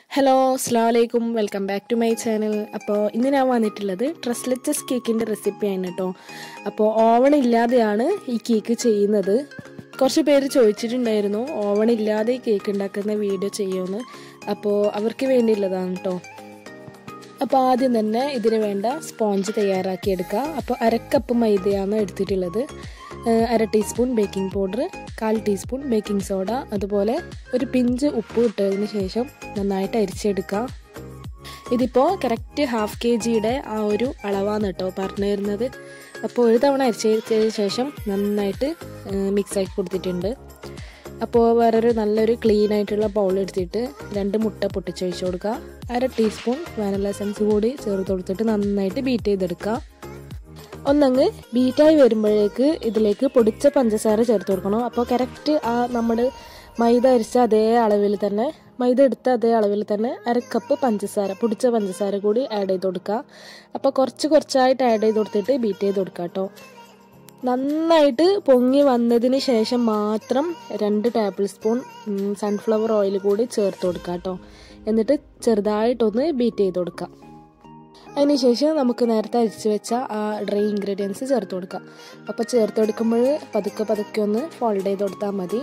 hello അസ്സാം വലൈക്കും welcome back to my channel അപ്പോൾ ഇന്ന് ഞാൻ വന്നിട്ടുള്ളത് ട്രസ്ലെറ്റസ് കേക്കിൻ്റെ റെസിപ്പിയാണ് കേട്ടോ അപ്പോൾ ഓവൺ ഇല്ലാതെയാണ് ഈ കേക്ക് ചെയ്യുന്നത് കുറച്ച് പേര് ചോദിച്ചിട്ടുണ്ടായിരുന്നു ഓവൺ ഇല്ലാതെ ഈ കേക്ക് ഉണ്ടാക്കുന്ന വീഡിയോ ചെയ്യുമെന്ന് അപ്പോൾ അവർക്ക് വേണ്ടിയുള്ളതാണ് കേട്ടോ അപ്പോൾ ആദ്യം തന്നെ ഇതിന് വേണ്ട സ്പോഞ്ച് തയ്യാറാക്കിയെടുക്കുക അപ്പോൾ അരക്കപ്പ് മൈദയാണ് എടുത്തിട്ടുള്ളത് ഏഹ് അര ടീസ്പൂൺ ബേക്കിംഗ് പൗഡർ കാൽ ടീസ്പൂൺ ബേക്കിംഗ് സോഡ അതുപോലെ ഒരു പിഞ്ച് ഉപ്പ് ഇട്ടതിന് ശേഷം നന്നായിട്ട് അരിച്ചെടുക്കുക ഇതിപ്പോൾ കറക്റ്റ് ഹാഫ് കെ ജിയുടെ ആ ഒരു അളവാണ് കേട്ടോ പറഞ്ഞു തരുന്നത് അപ്പോൾ ഒരു തവണ അരിച്ചതിന് ശേഷം നന്നായിട്ട് മിക്സ് ആക്കി കൊടുത്തിട്ടുണ്ട് അപ്പോൾ വേറൊരു നല്ലൊരു ക്ലീൻ ആയിട്ടുള്ള ബൗൾ എടുത്തിട്ട് രണ്ട് മുട്ട പൊട്ടിച്ചൊഴിച്ച് കൊടുക്കുക അര ടീസ്പൂൺ വാനില എസൻസ് കൂടി ചേർത്ത് കൊടുത്തിട്ട് നന്നായിട്ട് ബീറ്റ് ചെയ്തെടുക്കുക ഒന്നങ്ങ് ബീറ്റായി വരുമ്പോഴേക്ക് ഇതിലേക്ക് പൊടിച്ച പഞ്ചസാര ചേർത്ത് കൊടുക്കണം അപ്പോൾ കറക്റ്റ് ആ നമ്മൾ മൈദ അരിച്ച അതേ അളവിൽ തന്നെ മൈദ എടുത്ത അതേ അളവിൽ തന്നെ അര കപ്പ് പഞ്ചസാര പൊടിച്ച പഞ്ചസാര കൂടി ആഡ് ചെയ്ത് കൊടുക്കുക അപ്പോൾ കുറച്ച് കുറച്ചായിട്ട് ആഡ് ചെയ്ത് കൊടുത്തിട്ട് ബീറ്റ് ചെയ്ത് കൊടുക്കുക കേട്ടോ നന്നായിട്ട് പൊങ്ങി വന്നതിന് ശേഷം മാത്രം രണ്ട് ടേബിൾ സ്പൂൺ സൺഫ്ലവർ ഓയിൽ കൂടി ചേർത്ത് കൊടുക്കുക കേട്ടോ എന്നിട്ട് ചെറുതായിട്ടൊന്ന് ബീറ്റ് ചെയ്ത് കൊടുക്കാം അതിനുശേഷം നമുക്ക് നേരത്തെ അരിച്ച് വെച്ച ആ ഡ്രൈ ഇൻഗ്രീഡിയൻസ് ചേർത്ത് കൊടുക്കാം അപ്പോൾ ചേർത്ത് കൊടുക്കുമ്പോൾ പതുക്കെ പതുക്കെ ഒന്ന് ഫോൾഡ് ചെയ്ത് കൊടുത്താൽ മതി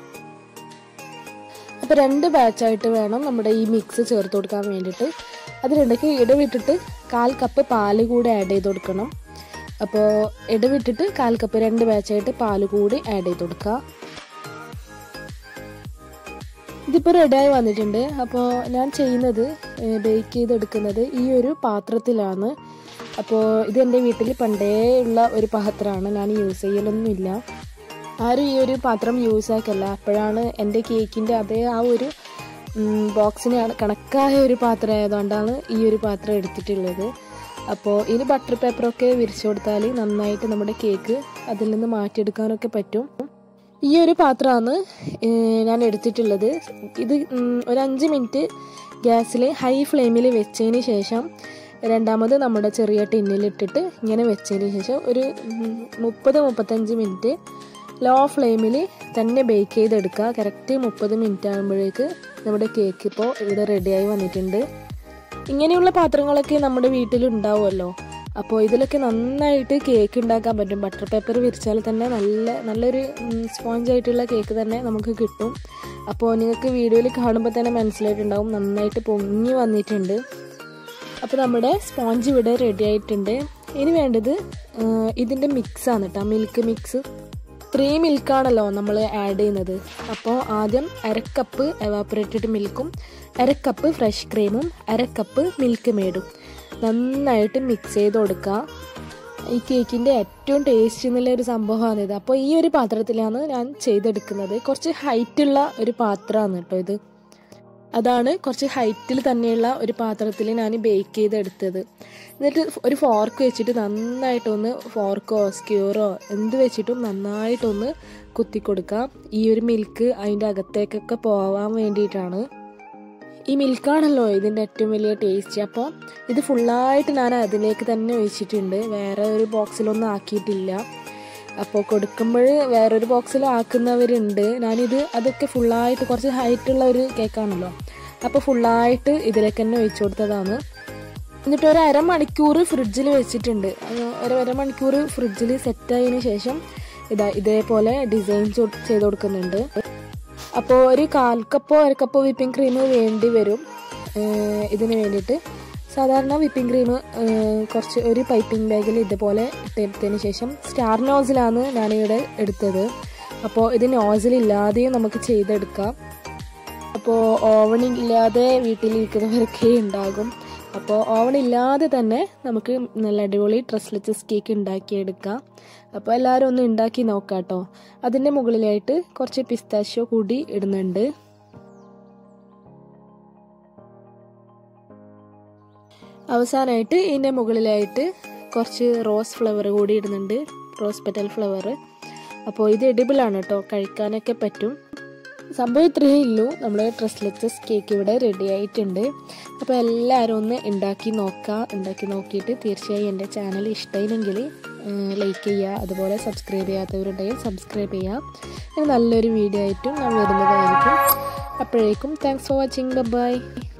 അപ്പോൾ രണ്ട് ബാച്ചായിട്ട് വേണം നമ്മുടെ ഈ മിക്സ് ചേർത്ത് കൊടുക്കാൻ വേണ്ടിയിട്ട് അതിനിടയ്ക്ക് ഇടവിട്ടിട്ട് കാൽ കപ്പ് പാല് കൂടി ആഡ് ചെയ്ത് കൊടുക്കണം അപ്പോൾ ഇടവിട്ടിട്ട് കാൽ കപ്പ് രണ്ട് ബാച്ചായിട്ട് പാല് കൂടി ആഡ് ചെയ്ത് കൊടുക്കുക ഇതിപ്പോൾ റെഡിയായി വന്നിട്ടുണ്ട് അപ്പോൾ ഞാൻ ചെയ്യുന്നത് ബേക്ക് ചെയ്തെടുക്കുന്നത് ഈ ഒരു പാത്രത്തിലാണ് അപ്പോൾ ഇത് എൻ്റെ വീട്ടിൽ പണ്ടേ ഉള്ള ഒരു പാത്രമാണ് ഞാൻ യൂസ് ചെയ്യലൊന്നുമില്ല ആരും ഈ ഒരു പാത്രം യൂസ് ആക്കല്ല അപ്പോഴാണ് എൻ്റെ കേക്കിൻ്റെ അതേ ആ ഒരു ബോക്സിന് കണക്കായ ഒരു പാത്രം ആയതുകൊണ്ടാണ് ഈ ഒരു പാത്രം എടുത്തിട്ടുള്ളത് അപ്പോൾ ഇനി ബട്ടർ പേപ്പറൊക്കെ വിരിച്ചു കൊടുത്താൽ നന്നായിട്ട് നമ്മുടെ കേക്ക് അതിൽ നിന്ന് മാറ്റിയെടുക്കാനൊക്കെ പറ്റും ഈ ഒരു പാത്രമാണ് ഞാൻ എടുത്തിട്ടുള്ളത് ഇത് ഒരു അഞ്ച് മിനിറ്റ് ഗ്യാസിൽ ഹൈ ഫ്ലെയിമിൽ വെച്ചതിന് ശേഷം രണ്ടാമത് നമ്മുടെ ചെറിയ ടിന്നിലിട്ടിട്ട് ഇങ്ങനെ വെച്ചതിന് ശേഷം ഒരു മുപ്പത് മുപ്പത്തഞ്ച് മിനിറ്റ് ലോ ഫ്ലെയിമിൽ തന്നെ ബേക്ക് ചെയ്തെടുക്കുക കറക്റ്റ് മുപ്പത് മിനിറ്റ് ആകുമ്പോഴേക്ക് നമ്മുടെ കേക്ക് ഇപ്പോൾ ഇവിടെ റെഡിയായി വന്നിട്ടുണ്ട് ഇങ്ങനെയുള്ള പാത്രങ്ങളൊക്കെ നമ്മുടെ വീട്ടിലുണ്ടാവുമല്ലോ അപ്പോൾ ഇതിലൊക്കെ നന്നായിട്ട് കേക്ക് ഉണ്ടാക്കാൻ പറ്റും ബട്ടർ പേപ്പർ വിരിച്ചാൽ തന്നെ നല്ല നല്ലൊരു സ്പോഞ്ച് ആയിട്ടുള്ള കേക്ക് തന്നെ നമുക്ക് കിട്ടും അപ്പോൾ നിങ്ങൾക്ക് വീഡിയോയിൽ കാണുമ്പോൾ തന്നെ മനസ്സിലായിട്ടുണ്ടാവും നന്നായിട്ട് പൊങ്ങി വന്നിട്ടുണ്ട് അപ്പോൾ നമ്മുടെ സ്പോഞ്ച് ഇവിടെ റെഡി ആയിട്ടുണ്ട് ഇനി വേണ്ടത് ഇതിൻ്റെ മിക്സാണ് കേട്ടോ മിൽക്ക് മിക്സ് ത്രീ മിൽക്കാണല്ലോ നമ്മൾ ആഡ് ചെയ്യുന്നത് അപ്പോൾ ആദ്യം അരക്കപ്പ് എവാപ്പറേറ്റഡ് മിൽക്കും അരക്കപ്പ് ഫ്രഷ് ക്രീമും അരക്കപ്പ് മിൽക്ക് മേഡും നന്നായിട്ട് മിക്സ് ചെയ്ത് കൊടുക്കുക ഈ കേക്കിൻ്റെ ഏറ്റവും ടേസ്റ്റ് എന്നുള്ള ഒരു സംഭവമാണിത് അപ്പോൾ ഈ ഒരു പാത്രത്തിലാണ് ഞാൻ ചെയ്തെടുക്കുന്നത് കുറച്ച് ഹൈറ്റുള്ള ഒരു പാത്രമാണ് കേട്ടോ ഇത് അതാണ് കുറച്ച് ഹൈറ്റിൽ തന്നെയുള്ള ഒരു പാത്രത്തിൽ ഞാൻ ബേക്ക് ചെയ്തെടുത്തത് എന്നിട്ട് ഒരു ഫോർക്ക് വെച്ചിട്ട് നന്നായിട്ടൊന്ന് ഫോർക്കോ സ്ക്യൂറോ എന്ത് വെച്ചിട്ടും നന്നായിട്ടൊന്ന് കുത്തി കൊടുക്കാം ഈ ഒരു മിൽക്ക് അതിൻ്റെ അകത്തേക്കൊക്കെ പോവാൻ വേണ്ടിയിട്ടാണ് ഈ മിൽക്കാണല്ലോ ഇതിൻ്റെ ഏറ്റവും വലിയ ടേസ്റ്റ് അപ്പോൾ ഇത് ഫുള്ളായിട്ട് ഞാൻ അതിലേക്ക് തന്നെ ഒഴിച്ചിട്ടുണ്ട് വേറെ ഒരു ബോക്സിലൊന്നും ആക്കിയിട്ടില്ല അപ്പോൾ കൊടുക്കുമ്പോൾ വേറൊരു ബോക്സിൽ ആക്കുന്നവരുണ്ട് ഞാനിത് അതൊക്കെ ഫുള്ളായിട്ട് കുറച്ച് ഹൈറ്റുള്ള ഒരു കേക്കാണല്ലോ അപ്പോൾ ഫുള്ളായിട്ട് ഇതിലേക്ക് തന്നെ ഒഴിച്ചു കൊടുത്തതാണ് എന്നിട്ട് ഒരു അരമണിക്കൂർ ഫ്രിഡ്ജിൽ വെച്ചിട്ടുണ്ട് ഒരു അരമണിക്കൂർ ഫ്രിഡ്ജിൽ സെറ്റായതിനു ശേഷം ഇതാ ഇതേപോലെ ഡിസൈൻ ചെയ്ത് കൊടുക്കുന്നുണ്ട് അപ്പോൾ ഒരു കാൽ കപ്പോ അര കപ്പോ വിപ്പിംഗ് ക്രീം വേണ്ടി വരും ഇതിന് വേണ്ടിയിട്ട് സാധാരണ വിപ്പിംഗ് ക്രീം കുറച്ച് ഒരു പൈപ്പിംഗ് ബാഗിൽ ഇതുപോലെ ഇട്ടെടുത്തതിന് ശേഷം സ്റ്റാർ നോസിലാണ് ഞാനിവിടെ എടുത്തത് അപ്പോൾ ഇത് നോസിലില്ലാതെയും നമുക്ക് ചെയ്തെടുക്കാം അപ്പോൾ ഓവൺ ഇല്ലാതെ വീട്ടിലിരിക്കുന്നവരൊക്കെ ഉണ്ടാകും അപ്പോൾ ഓവൺ ഇല്ലാതെ തന്നെ നമുക്ക് നല്ല അടിപൊളി ട്രസ്ലെച്ചസ് കേക്ക് ഉണ്ടാക്കിയെടുക്കാം അപ്പോൾ എല്ലാവരും ഒന്ന് ഉണ്ടാക്കി നോക്കാം കേട്ടോ അതിൻ്റെ മുകളിലായിട്ട് കുറച്ച് പിസ്താഷ്യോ കൂടി ഇടുന്നുണ്ട് അവസാനമായിട്ട് ഇതിൻ്റെ മുകളിലായിട്ട് കുറച്ച് റോസ് ഫ്ലവർ കൂടി ഇടുന്നുണ്ട് റോസ് പെറ്റൽ ഫ്ലവർ അപ്പോൾ ഇത് എഡിബിളാണ് കേട്ടോ കഴിക്കാനൊക്കെ പറ്റും സംഭവം ഇത്രയേ ഉള്ളൂ നമ്മൾ ട്രസ്ലെച്ചസ് കേക്ക് ഇവിടെ റെഡി ആയിട്ടുണ്ട് അപ്പോൾ എല്ലാവരും ഒന്ന് ഉണ്ടാക്കി നോക്കുക ഉണ്ടാക്കി നോക്കിയിട്ട് തീർച്ചയായും എൻ്റെ ചാനൽ ഇഷ്ടമായില്ലെങ്കിൽ ലൈക്ക് ചെയ്യുക അതുപോലെ സബ്സ്ക്രൈബ് ചെയ്യാത്തവരുണ്ടെങ്കിൽ സബ്സ്ക്രൈബ് ചെയ്യുക നല്ലൊരു വീഡിയോ ആയിട്ടും ഞാൻ വരുന്നതായിരിക്കും അപ്പോഴേക്കും താങ്ക്സ് ഫോർ വാച്ചിങ് ബൈ